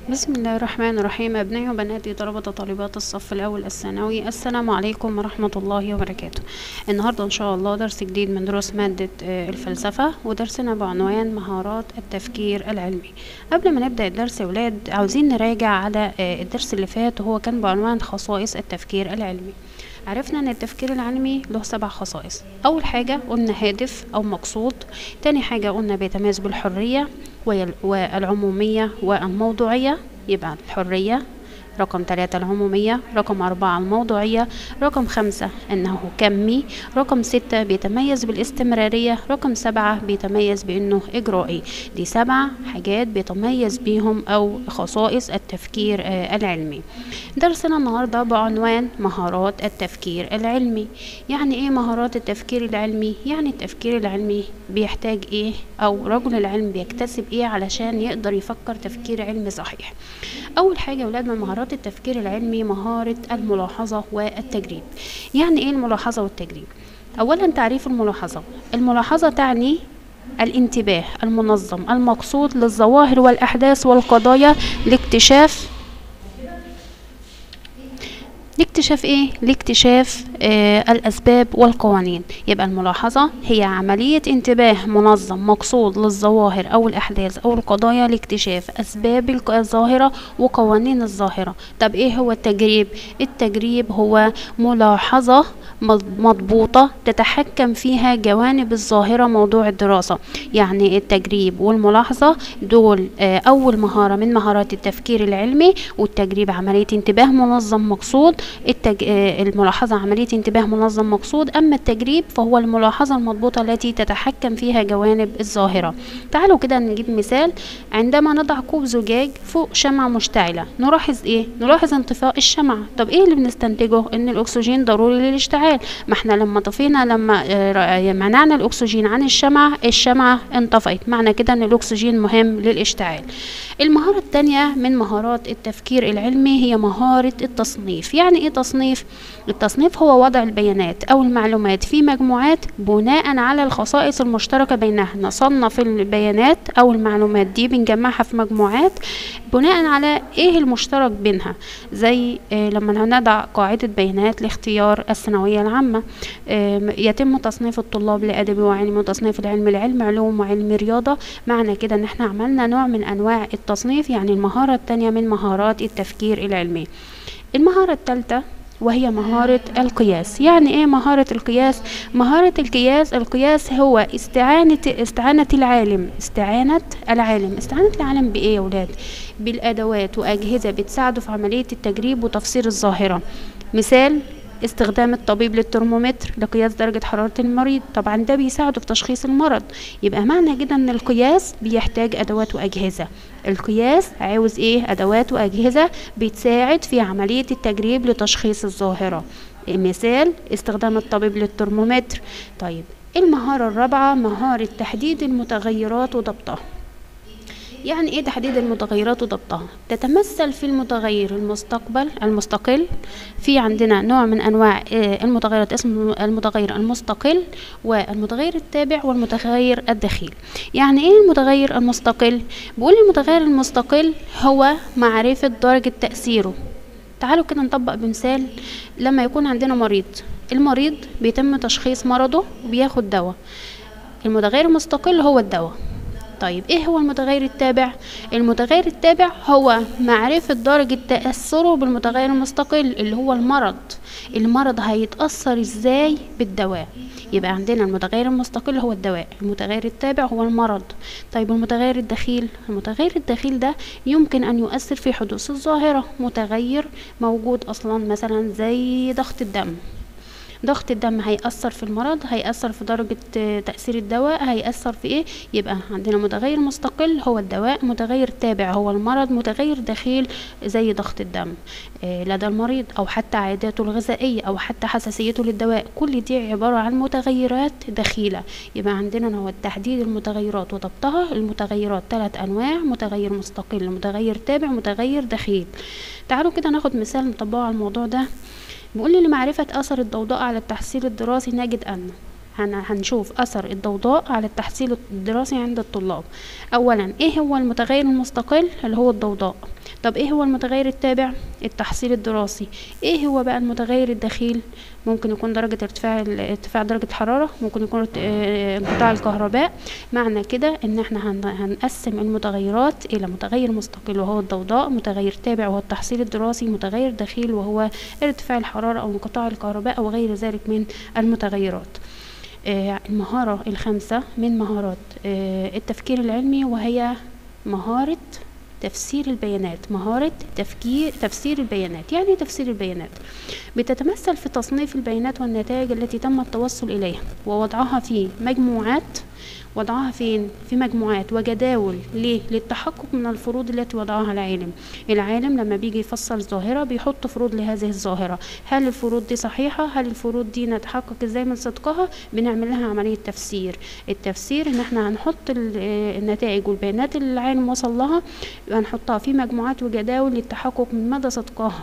بسم الله الرحمن الرحيم أبنائي وبناتي طلبة وطالبات الصف الأول الثانوي السلام عليكم ورحمة الله وبركاته النهاردة إن شاء الله درس جديد من دروس مادة آه، الفلسفة ودرسنا بعنوان مهارات التفكير العلمي قبل ما نبدأ الدرس يا ولاد عاوزين نراجع على آه، الدرس اللي فات وهو كان بعنوان خصائص التفكير العلمي عرفنا ان التفكير العلمي له سبع خصائص اول حاجة قلنا هادف او مقصود تاني حاجة قلنا بيتميز بالحرية ويل- والعمومية والموضوعية يبقى الحرية رقم ثلاثة العمومية رقم أربعة الموضوعية رقم خمسة أنه كمي رقم ستة بيتميز بالاستمرارية رقم سبعة بيتميز بأنه إجرائي دي سبع حاجات بيتميز بيهم أو خصائص التفكير آه، العلمي درسنا النهاردة بعنوان مهارات التفكير العلمي يعني إيه مهارات التفكير العلمي؟ يعني التفكير العلمي بيحتاج إيه أو رجل العلم بيكتسب إيه علشان يقدر يفكر تفكير علمي صحيح أول حاجة يا ولاد من مهارات التفكير العلمي مهارة الملاحظة والتجريب يعني إيه الملاحظة والتجريب؟ أولا تعريف الملاحظة الملاحظة تعني الانتباه المنظم المقصود للظواهر والأحداث والقضايا لاكتشاف لاكتشاف ايه لاكتشاف آه الاسباب والقوانين يبقى الملاحظه هي عمليه انتباه منظم مقصود للظواهر او الاحداث او القضايا لاكتشاف اسباب الق- الظاهره وقوانين الظاهره طب ايه هو التجريب التجريب هو ملاحظه مض- مضبوطه تتحكم فيها جوانب الظاهره موضوع الدراسه يعني التجريب والملاحظه دول آه اول مهاره من مهارات التفكير العلمي والتجريب عمليه انتباه منظم مقصود التج... آه، الملاحظة عملية انتباه منظم مقصود أما التجريب فهو الملاحظة المضبوطة التي تتحكم فيها جوانب الظاهرة تعالوا كده نجيب مثال عندما نضع كوب زجاج فوق شمعة مشتعلة نلاحظ ايه نلاحظ انطفاء الشمعة طب ايه اللي بنستنتجه ان الاكسجين ضروري للاشتعال ما احنا لما طفينا لما آه، ر- منعنا الاكسجين عن الشمعة الشمعة انطفأت معنى كده ان الاكسجين مهم للاشتعال المهارة التانية من مهارات التفكير العلمي هي مهارة التصنيف يعني ايه تصنيف؟ التصنيف هو وضع البيانات او المعلومات في مجموعات بناء على الخصائص المشتركة بينها نصنف البيانات او المعلومات دي بنجمعها في مجموعات بناء على ايه المشترك بينها زي آه لما نضع قاعدة بيانات لاختيار الثانوية العامة آه يتم تصنيف الطلاب لأدبي وعلمي وتصنيف العلم لعلم علوم وعلم رياضة معنى كده ان احنا عملنا نوع من انواع التصنيف يعني المهارة التانية من مهارات التفكير العلمي المهارة الثالثة وهي مهارة القياس يعني ايه مهارة القياس مهارة القياس القياس هو استعانة استعانة العالم استعانة العالم استعانة العالم بايه يا ولاد بالادوات واجهزة بتساعده في عملية التجريب وتفسير الظاهرة مثال استخدام الطبيب للترمومتر لقياس درجة حرارة المريض طبعا ده بيساعده في تشخيص المرض يبقى معنى كده ان القياس بيحتاج ادوات واجهزة القياس عاوز ايه ادوات واجهزة بتساعد في عملية التجريب لتشخيص الظاهرة مثال استخدام الطبيب للترمومتر طيب المهارة الرابعة مهارة تحديد المتغيرات وضبطها يعني ايه تحديد المتغيرات وضبطها تتمثل في المتغير المستقبل المستقل في عندنا نوع من انواع آه، المتغيرات اسمه المتغير المستقل والمتغير التابع والمتغير الدخيل يعني ايه المتغير المستقل بقول المتغير المستقل هو معرفة درجة تأثيره تعالوا كده نطبق بمثال لما يكون عندنا مريض المريض بيتم تشخيص مرضه وبياخد دواء المتغير المستقل هو الدواء طيب ايه هو المتغير التابع المتغير التابع هو معرفة درجة تأثره بالمتغير المستقل اللي هو المرض المرض هيتأثر ازاي بالدواء يبقى عندنا المتغير المستقل هو الدواء المتغير التابع هو المرض طيب المتغير الدخيل المتغير الدخيل ده يمكن ان يؤثر في حدوث الظاهرة متغير موجود اصلا مثلا زي ضغط الدم ضغط الدم هيأثر في المرض هيأثر في درجة آه، تأثير الدواء هيأثر في ايه يبقى عندنا متغير مستقل هو الدواء متغير تابع هو المرض متغير دخيل زي ضغط الدم آه، لدى المريض او حتى عاداته الغذائية او حتى حساسيته للدواء كل دي عبارة عن متغيرات دخيلة يبقى عندنا هو تحديد المتغيرات وضبطها المتغيرات ثلاث انواع متغير مستقل متغير تابع متغير دخيل تعالوا كده ناخد مثال نطبقه على الموضوع ده بيقول لي لمعرفة أثر الضوضاء على التحصيل الدراسي نجد أن هن- هنشوف أثر الضوضاء على التحصيل الدراسي عند الطلاب أولا إيه هو المتغير المستقل اللي هو الضوضاء طب ايه هو المتغير التابع التحصيل الدراسي ايه هو بقى المتغير الدخيل ممكن يكون درجة ارتفاع ال- ارتفاع درجة الحرارة ممكن يكون ارت- آه، انقطاع الكهرباء معنى كده ان احنا هن- هنقسم المتغيرات الى متغير مستقل وهو الضوضاء متغير تابع وهو التحصيل الدراسي متغير دخيل وهو ارتفاع الحرارة او انقطاع الكهرباء او غير ذلك من المتغيرات آه، المهارة الخامسة من مهارات آه، التفكير العلمي وهي مهارة تفسير البيانات مهارة تفكير تفسير البيانات يعني إيه تفسير البيانات بتتمثل في تصنيف البيانات والنتائج التي تم التوصل إليها ووضعها في مجموعات وضعها فين في مجموعات وجداول ليه للتحقق من الفروض التي وضعها العالم العالم لما بيجي يفسر ظاهرة بيحط فروض لهذه الظاهرة هل الفروض دي صحيحة هل الفروض دي نتحقق ازاي من صدقها بنعمل لها عملية تفسير التفسير ان احنا هنحط ال- آه، النتائج والبيانات اللي العالم وصل لها هنحطها في مجموعات وجداول للتحقق من مدى صدقها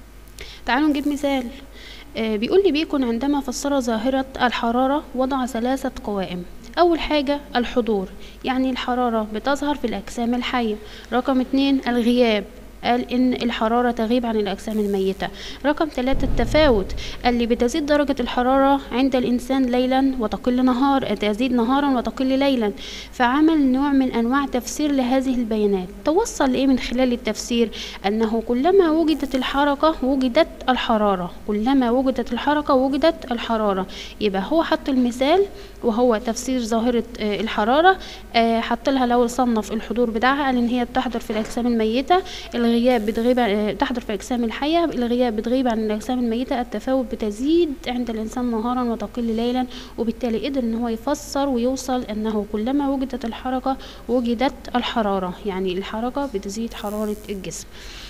تعالوا نجيب مثال آه، بيقول لي بيكون عندما فسر ظاهرة الحرارة وضع ثلاثة قوائم أول حاجة الحضور يعني الحرارة بتظهر في الأجسام الحية رقم اتنين الغياب قال إن الحرارة تغيب عن الأجسام الميتة رقم ثلاثة التفاوت قال لي بتزيد درجة الحرارة عند الإنسان ليلا وتقل نهار تزيد نهارا وتقل ليلا فعمل نوع من أنواع تفسير لهذه البيانات توصل لإيه من خلال التفسير أنه كلما وجدت الحركة وجدت الحرارة كلما وجدت الحركة وجدت الحرارة يبقى هو حط المثال وهو تفسير ظاهرة آه، الحرارة آه، حط لها لو صنف الحضور بتاعها قال إن هي بتحضر في الأجسام الميتة الغياب بتغيب عن- آه، تحضر في الأجسام الحية الغياب بتغيب عن الأجسام الميتة التفاوت بتزيد عند الإنسان نهارا وتقل ليلا وبالتالي قدر إن هو يفسر ويوصل أنه كلما وجدت الحركة وجدت الحرارة يعني الحركة بتزيد حرارة الجسم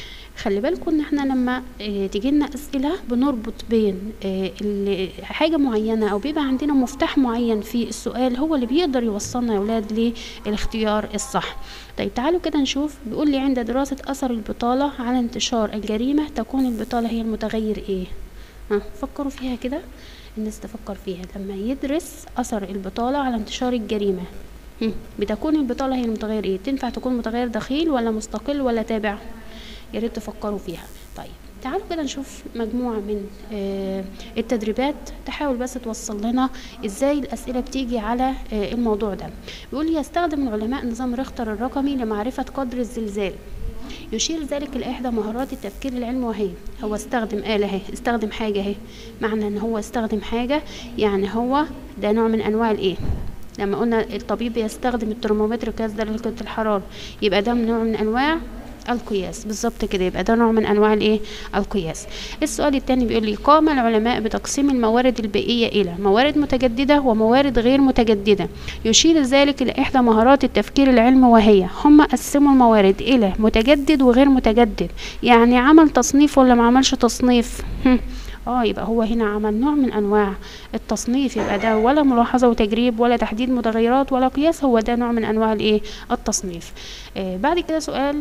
خلي بالكم ان احنا لما اه تيجي لنا اسئله بنربط بين اه ال- حاجه معينه او بيبقى عندنا مفتاح معين في السؤال هو اللي بيقدر يوصلنا يا اولاد للاختيار الصح طيب تعالوا كده نشوف بيقول لي عند دراسه اثر البطاله على انتشار الجريمه تكون البطاله هي المتغير ايه ها فكروا فيها كده الناس تفكر فيها لما يدرس اثر البطاله على انتشار الجريمه هم، بتكون البطاله هي المتغير ايه تنفع تكون متغير دخيل ولا مستقل ولا تابع يا ريت تفكروا فيها طيب تعالوا كده نشوف مجموعة من آه، التدريبات تحاول بس توصل لنا ازاي الأسئلة بتيجي على آه، الموضوع ده بيقول يستخدم العلماء نظام ريختر الرقمي لمعرفة قدر الزلزال يشير ذلك لإحدى مهارات التفكير العلمي وهي هو استخدم آلة اهي استخدم حاجة اهي معنى ان هو استخدم حاجة يعني هو ده نوع من أنواع الايه لما قلنا الطبيب يستخدم الترمومتر قياس درجة الحرارة يبقى ده نوع من أنواع القياس بالظبط كده يبقى ده نوع من انواع الايه القياس السؤال الثاني بيقول لي قام العلماء بتقسيم الموارد البيئيه الى موارد متجدده وموارد غير متجدده يشير ذلك الى احدى مهارات التفكير العلمي وهي هم قسموا الموارد الى متجدد وغير متجدد يعني عمل تصنيف ولا ما عملش تصنيف هم. اه يبقى هو هنا عمل نوع من انواع التصنيف يبقى ده ولا ملاحظه وتجريب ولا تحديد متغيرات ولا قياس هو ده نوع من انواع الايه التصنيف آه بعد كده سؤال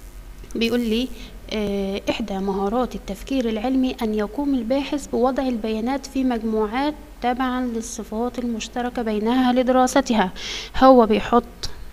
بيقول لي آه، إحدى مهارات التفكير العلمي أن يقوم الباحث بوضع البيانات في مجموعات تبعا للصفات المشتركة بينها لدراستها هو بيحط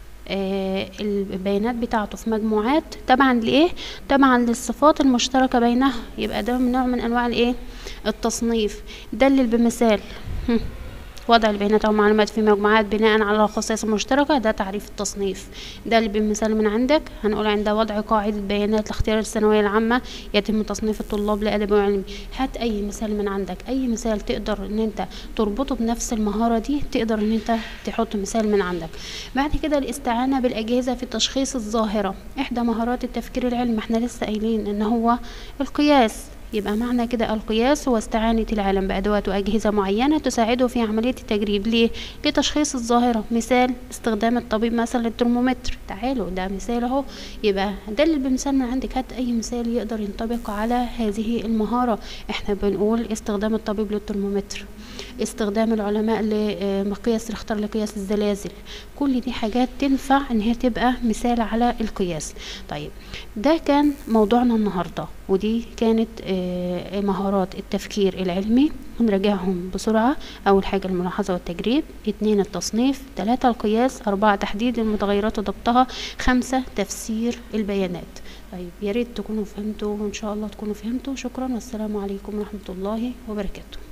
آه، البيانات بتاعته في مجموعات تبعا لإيه تبعا للصفات المشتركة بينها يبقى ده من نوع من أنواع الإيه التصنيف دلل بمثال هم. وضع البيانات أو معلومات في مجموعات بناء على الخصائص المشتركة ده تعريف التصنيف ده اللي بمثال من عندك هنقول عند وضع قاعدة بيانات لاختيار الثانوية العامة يتم تصنيف الطلاب لأدبي وعلمي هات أي مثال من عندك أي مثال تقدر إن أنت تربطه بنفس المهارة دي تقدر إن أنت تحط مثال من عندك بعد كده الاستعانة بالأجهزة في تشخيص الظاهرة إحدى مهارات التفكير العلمي احنا لسه قايلين إن هو القياس يبقى معنى كده القياس هو استعانة العالم بأدوات وأجهزة معينة تساعده في عملية التجريب ليه؟ لتشخيص الظاهرة مثال استخدام الطبيب مثلا للترمومتر تعالوا ده مثال اهو يبقى دلل بمثال من عندك هات أي مثال يقدر ينطبق على هذه المهارة احنا بنقول استخدام الطبيب للترمومتر استخدام العلماء لمقياس الاختار لقياس الزلازل كل دي حاجات تنفع ان هي تبقى مثال على القياس طيب ده كان موضوعنا النهارده ودي كانت آه، مهارات التفكير العلمي هنراجعهم بسرعة أول حاجة الملاحظة والتجريب اتنين التصنيف تلاتة القياس أربعة تحديد المتغيرات وضبطها خمسة تفسير البيانات طيب يا ريت تكونوا فهمتوا وان شاء الله تكونوا فهمتوا شكرا والسلام عليكم ورحمة الله وبركاته